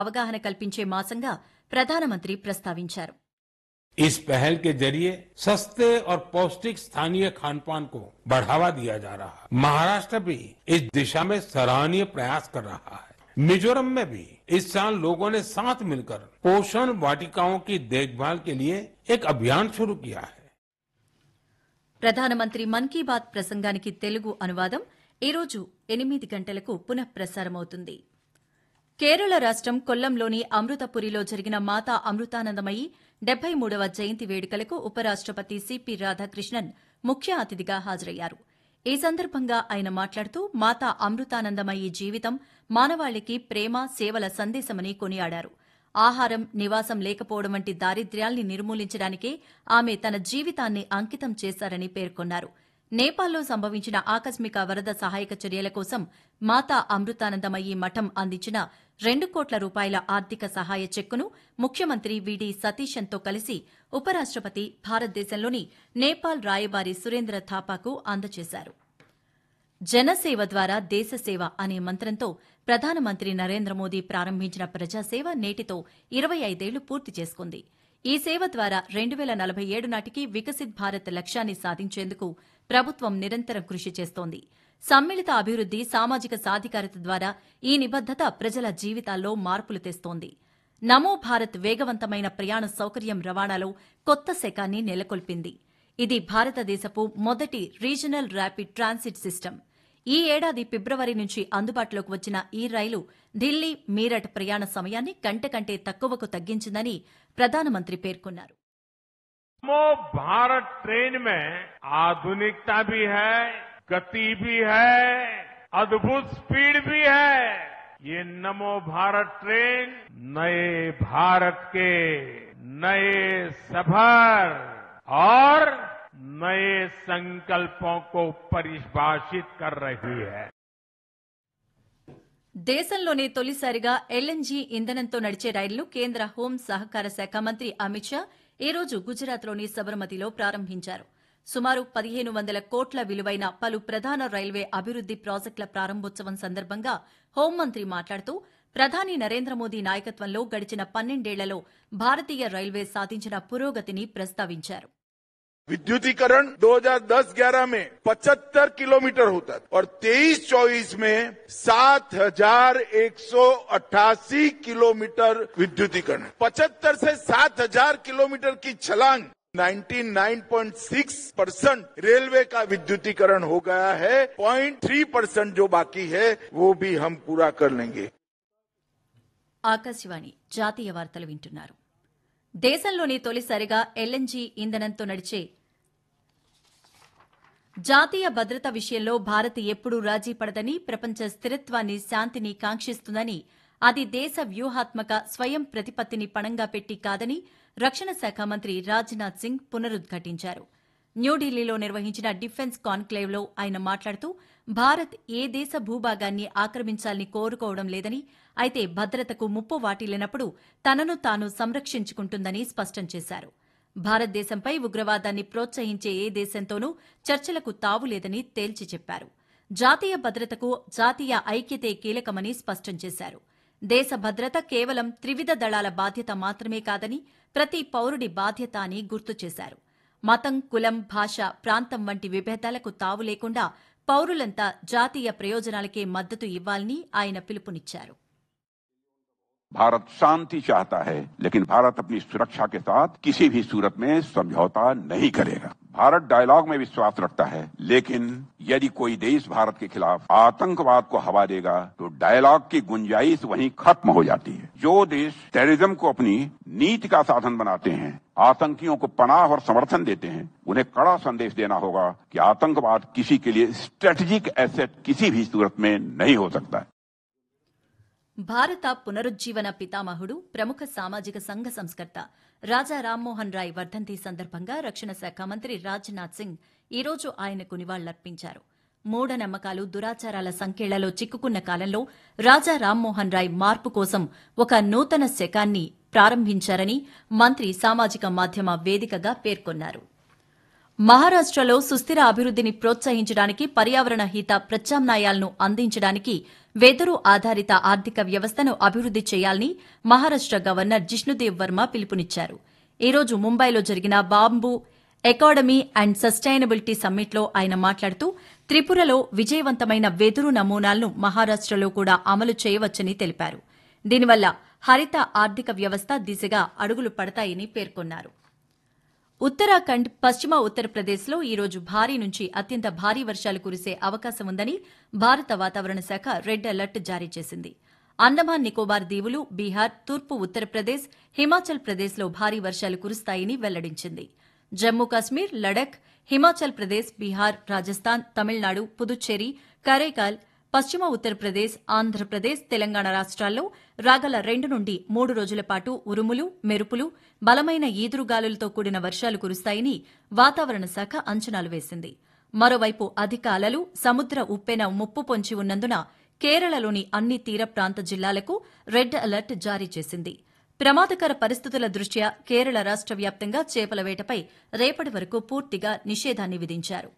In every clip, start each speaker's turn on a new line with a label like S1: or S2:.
S1: అవగాహన కల్పించే మాసంగా ప్రధానమంత్రి ప్రస్తావించారు
S2: इस पहल के जरिए सस्ते और पौष्टिक स्थानीय खान पान को बढ़ावा दिया जा रहा है महाराष्ट्र भी इस दिशा में सराहनीय प्रयास कर रहा है मिजोरम में भी इस साल लोगों ने साथ मिलकर पोषण वाटिकाओं की देखभाल के लिए एक अभियान शुरू किया है
S1: ప్రధానమంత్రి మన్ కీ బాత్ ప్రసంగానికి తెలుగు అనువాదం ఈరోజు ఎనిమిది గంటలకు పునః ప్రసారమవుతుంది కేరళ రాష్టం కొల్లంలోని అమృతపురిలో జరిగిన మాతా అమృతానందమయి డెబ్బై మూడవ జయంతి వేడుకలకు ఉపరాష్టపతి సిపి రాధాకృష్ణన్ ముఖ్య అతిథిగా హాజరయ్యారు ఈ సందర్భంగా ఆయన మాట్లాడుతూ మాతా అమృతానందమయి జీవితం మానవాళికి ప్రేమ సేవల సందేశమని కొనియాడారు ఆహారం నివాసం లేకపోవడం వంటి దారిద్ర్యాల్ని నిర్మూలించడానికే ఆమె తన జీవితాన్ని అంకితం చేశారని పేర్కొన్నారు నేపాల్లో సంభవించిన ఆకస్మిక వరద సహాయక చర్యల కోసం మాతా అమృతానందమయ్యి మఠం అందించిన రెండు కోట్ల రూపాయల ఆర్థిక సహాయ చెక్కును ముఖ్యమంత్రి విడి సతీశన్తో కలిసి ఉపరాష్టపతి భారతదేశంలోని నేపాల్ రాయబారి సురేంద్ర థాపాకు అందజేశారు జనసేవ ద్వారా దేశసేవ అనే మంత్రంతో ప్రధానమంత్రి నరేంద్ర మోదీ ప్రారంభించిన ప్రజాసేవ నేటితో ఇరవై ఐదేళ్లు పూర్తి చేసుకుంది ఈ సేవ ద్వారా రెండు వేల నలభై ఏడు నాటికి వికసిత్ భారత్ లక్ష్యాన్ని సాధించేందుకు ప్రభుత్వం నిరంతరం కృషి చేస్తోంది సమ్మిళిత అభివృద్ది సామాజిక సాధికారత ద్వారా ఈ నిబద్దత ప్రజల జీవితాల్లో మార్పులు తెస్తోంది నమో భారత్ వేగవంతమైన ప్రయాణ సౌకర్యం రవాణాలో కొత్త శకాన్ని నెలకొల్పింది ఇది భారతదేశపు మొదటి రీజనల్ ర్యాపిడ్ ట్రాన్సిట్ సిస్టమ్ ఈ ఏడాది ఫిబ్రవరి నుంచి అందుబాటులోకి వచ్చిన ఈ రైలు ఢిల్లీ మీరట్ ప్రయాణ సమయాన్ని గంట కంటే తక్కువకు తగ్గించిందని ప్రధానమంత్రి పేర్కొన్నారు
S3: नमो भारत ट्रेन में आधुनिकता भी है गति भी है अद्भुत स्पीड भी है ये नमो भारत ट्रेन नए भारत के नए सफर और नए संकल्पों को परिभाषित कर रही है
S1: దేశంలోనే తొలిసారిగా ఎల్ఎన్జీ ఇంధనంతో నడిచే రైలును కేంద్ర హోం సహకార శాఖ మంత్రి అమిత్ షా ఈ రోజు గుజరాత్లోని సబర్మతిలో ప్రారంభించారు సుమారు పదిహేను వందల కోట్ల విలువైన పలు ప్రధాన రైల్వే అభివృద్ది ప్రాజెక్టుల ప్రారంభోత్సవం సందర్భంగా హోంమంత్రి మాట్లాడుతూ ప్రధాని నరేంద్ర మోదీ నాయకత్వంలో గడిచిన పన్నెండేళ్లలో భారతీయ రైల్వే సాధించిన పురోగతిని ప్రస్తావించారు
S4: विद्युतीकरण 2010-11 में 75 किलोमीटर होता था और 23-24 में 7,188 किलोमीटर विद्युतीकरण 75 से 7,000 किलोमीटर की छलांग 99.6 परसेंट रेलवे का विद्युतीकरण हो गया है 0.3 परसेंट जो बाकी है वो भी हम पूरा कर लेंगे
S1: ఆకాశవాణి జాతీయ వార్తలు వింటున్నారు దేశంలోని తొలిసారిగా ఎల్ఎన్జీ ఇంధనంతో నడిచే జాతీయ భద్రత విషయంలో భారత్ ఎప్పుడూ రాజీ పడదని ప్రపంచ స్థిరత్వాన్ని శాంతిని కాంక్షిస్తుందని అది దేశ వ్యూహాత్మక స్వయం ప్రతిపత్తిని పణంగా పెట్టి కాదని రక్షణ శాఖ మంత్రి రాజ్నాథ్ సింగ్ పునరుద్ఘాటించారు న్యూఢిల్లీలో నిర్వహించిన డిఫెన్స్ కాన్క్లేవ్లో ఆయన మాట్లాడుతూ భారత్ ఏ దేశ భూభాగాన్ని ఆక్రమించాలని కోరుకోవడం లేదని అయితే భద్రతకు ముప్పు వాటిల్లినప్పుడు తనను తాను సంరక్షించుకుంటుందని స్పష్టం చేశారు భారతదేశంపై ఉగ్రవాదాన్ని ప్రోత్సహించే ఏ దేశంతోనూ చర్చలకు తావులేదని తేల్చి చెప్పారు జాతీయ భద్రతకు జాతీయ ఐక్యతే కీలకమని స్పష్టం చేశారు దేశ భద్రత కేవలం త్రివిధ దళాల బాధ్యత మాత్రమే కాదని ప్రతి పౌరుడి బాధ్యత అని గుర్తు చేశారు మతం కులం భాష ప్రాంతం వంటి విభేదాలకు తావు లేకుండా పౌరులంతా జాతీయ ప్రయోజనాలకే మద్దతు ఇవ్వాలని ఆయన పిలుపునిచ్చారు
S5: भारत शांति चाहता है लेकिन भारत अपनी सुरक्षा के साथ किसी भी सूरत में समझौता नहीं करेगा भारत डायलॉग में विश्वास रखता है लेकिन यदि कोई देश भारत के खिलाफ आतंकवाद को हवा देगा तो डायलॉग की गुंजाइश वहीं खत्म हो जाती है जो देश टेररिज्म को अपनी नीति का साधन बनाते हैं आतंकियों को पनाह और समर्थन देते हैं उन्हें कड़ा संदेश देना होगा कि आतंकवाद किसी के लिए स्ट्रेटेजिक एसेट किसी भी सूरत में नहीं हो सकता है
S1: భారత పునరుజ్జీవన పితామహుడు ప్రముఖ సామాజిక సంఘ సంస్కర్త రాజా రామ్మోహన్ రాయ్ వర్ధంతి సందర్భంగా రక్షణ శాఖ మంత్రి రాజ్నాథ్ సింగ్ ఈ రోజు ఆయనకు నివాళులర్పించారు మూఢనమ్మకాలు దురాచారాల సంకెళ్లలో చిక్కుకున్న కాలంలో రాజా రామ్మోహన్ రాయ్ మార్పు కోసం ఒక నూతన శకాన్ని ప్రారంభించారని మంత్రి సామాజిక మాధ్యమ వేదికగా పేర్కొన్నారు మహారాష్టలో సుస్థిర అభివృద్దిని ప్రోత్సహించడానికి పర్యావరణ హిత ప్రత్యామ్నాయాలను అందించడానికి వెదురు ఆధారిత ఆర్థిక వ్యవస్థను అభివృద్ది చేయాలని మహారాష్ట గవర్నర్ జిష్ణుదేవ్ వర్మ పిలుపునిచ్చారు ఈ రోజు ముంబైలో జరిగిన బాంబు ఎకాడమీ అండ్ సస్టైనబిలిటీ సమ్మిట్లో ఆయన మాట్లాడుతూ త్రిపురలో విజయవంతమైన వెదురు నమూనాలను మహారాష్టలో కూడా అమలు చేయవచ్చని తెలిపారు దీనివల్ల హరిత ఆర్థిక వ్యవస్థ దిశగా అడుగులు పడతాయని పేర్కొన్నారు ఉత్తరాఖండ్ పశ్చిమ ఉత్తరప్రదేశ్లో ఈ రోజు భారీ నుంచి అత్యంత భారీ వర్షాలు కురిసే అవకాశం ఉందని భారత వాతావరణ శాఖ రెడ్ అలర్ట్ జారీ చేసింది అండమాన్ నికోబార్ దీవులు బీహార్ తూర్పు ఉత్తరప్రదేశ్ హిమాచల్ ప్రదేశ్లో భారీ వర్షాలు కురుస్తాయని వెల్లడించింది జమ్మూ కాశ్మీర్ లడఖ్ హిమాచల్ ప్రదేశ్ బీహార్ రాజస్థాన్ తమిళనాడు పుదుచ్చేరి కరైకాల్ పశ్చిమ ఉత్తరప్రదేశ్ ఆంధ్రప్రదేశ్ తెలంగాణ రాష్ట్రాల్లో రాగల రెండు నుండి మూడు రోజుల పాటు ఉరుములు మెరుపులు బలమైన ఈదురుగాలులతో కూడిన వర్షాలు కురుస్తాయని వాతావరణ శాఖ అంచనాలు వేసింది మరోవైపు అధిక అలలు సముద్ర ఉప్పెన ముప్పు పొంచి ఉన్నందున కేరళలోని అన్ని తీర ప్రాంత జిల్లాలకు రెడ్ అలర్ట్ జారీ చేసింది ప్రమాదకర పరిస్థితుల దృష్ట్యా కేరళ రాష్ట్ర వ్యాప్తంగా చేపల వేటపై రేపటి వరకు పూర్తిగా నిషేధాన్ని విధించారు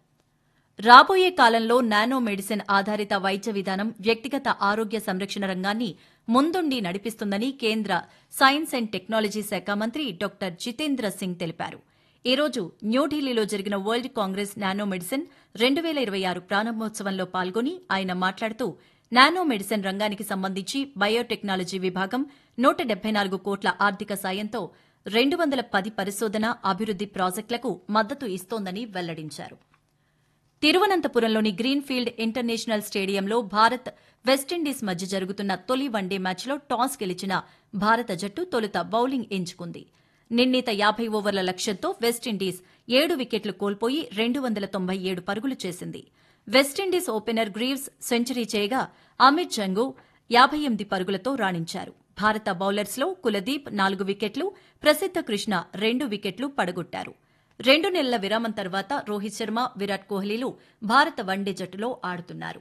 S1: రాబోయే కాలంలో నానో మెడిసిన్ ఆధారిత వైద్య విధానం వ్యక్తిగత ఆరోగ్య సంరక్షణ రంగాన్ని ముందుండి నడిపిస్తుందని కేంద్ర సైన్స్ అండ్ టెక్నాలజీ శాఖ మంత్రి డాక్టర్ జితేంద్ర సింగ్ తెలిపారు ఈ రోజు న్యూఢిల్లీలో జరిగిన వరల్డ్ కాంగ్రెస్ నానో మెడిసిన్ రెండు వేల ఇరవై ఆరు ప్రారంభోత్సవంలో పాల్గొని ఆయన మాట్లాడుతూ నానో మెడిసిన్ రంగానికి సంబంధించి బయోటెక్నాలజీ విభాగం నూట డెబ్బై నాలుగు కోట్ల ఆర్థిక సాయంతో రెండు వందల పది పరిశోధన అభివృద్ది ప్రాజెక్టులకు మద్దతు ఇస్తోందని వెల్లడించారు తిరువనంతపురంలోని గ్రీన్ఫీల్డ్ ఇంటర్నేషనల్ స్టేడియంలో భారత్ వెస్టిండీస్ మధ్య జరుగుతున్న తొలి వన్డే మ్యాచ్లో టాస్ గెలిచిన భారత జట్టు తొలుత బౌలింగ్ ఎంచుకుంది నిర్ణీత యాభై ఓవర్ల లక్ష్యంతో వెస్టిండీస్ ఏడు వికెట్లు కోల్పోయి రెండు వందల తొంభై ఏడు పరుగులు చేసింది వెస్టిండీస్ ఓపెనర్ గ్రీవ్స్ సెంచరీ చేయగా అమిత్ జంగు యాభై ఎనిమిది పరుగులతో రాణించారు భారత బౌలర్స్లో కులదీప్ నాలుగు వికెట్లు ప్రసిద్ధ కృష్ణ రెండు వికెట్లు పడగొట్టారు రెండు నెలల విరామం తర్వాత రోహిత్ శర్మ విరాట్ కోహ్లీలు భారత వన్డే జట్టులో ఆడుతున్నారు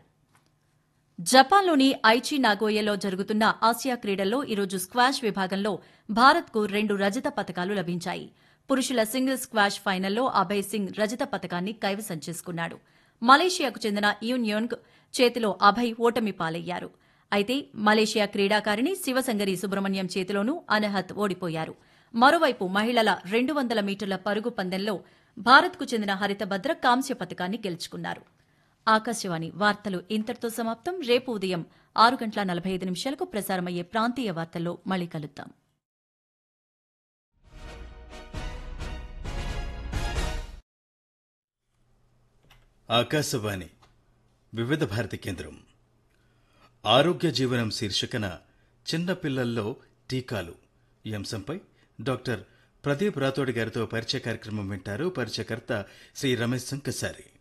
S1: జపాన్లోని ఐచి నాగోయలో జరుగుతున్న ఆసియా క్రీడల్లో ఈరోజు స్క్వాష్ విభాగంలో భారత్కు రెండు రజత పతకాలు లభించాయి పురుషుల సింగిల్స్ స్క్వాష్ ఫైనల్లో అభయ్ సింగ్ రజత పతకాన్ని కైవసం చేసుకున్నాడు మలేషియాకు చెందిన యూన్యోంగ్ చేతిలో అభయ్ ఓటమి పాలయ్యారు అయితే మలేషియా క్రీడాకారిణి శివసంగరి సుబ్రహ్మణ్యం చేతిలోనూ అనహత్ ఓడిపోయారు మరోవైపు మహిళల రెండు వందల మీటర్ల పరుగు పందెంలో భారత్కు చెందిన హరితభద్ర కాంస్య పతకాన్ని గెలుచుకున్నారు ఆకాశవాణి వార్తలు ఇంతటితో సమాప్తం రేపు ఉదయం ఆరు గంటల నలభై ఐదు నిమిషాలకు ప్రసారమయ్యే ప్రాంతీయ వార్తల్లో మళ్ళీ కలుద్దాం
S6: ఆకాశవాణి వివిధ భారతి కేంద్రం ఆరోగ్య జీవనం శీర్షికన చిన్నపిల్లల్లో టీకాలు ఈ అంశంపై డాక్టర్ ప్రదీప్ రాథోడ్ గారితో పరిచయ కార్యక్రమం వింటారు పరిచయకర్త శ్రీ రమేష్ సంకసారి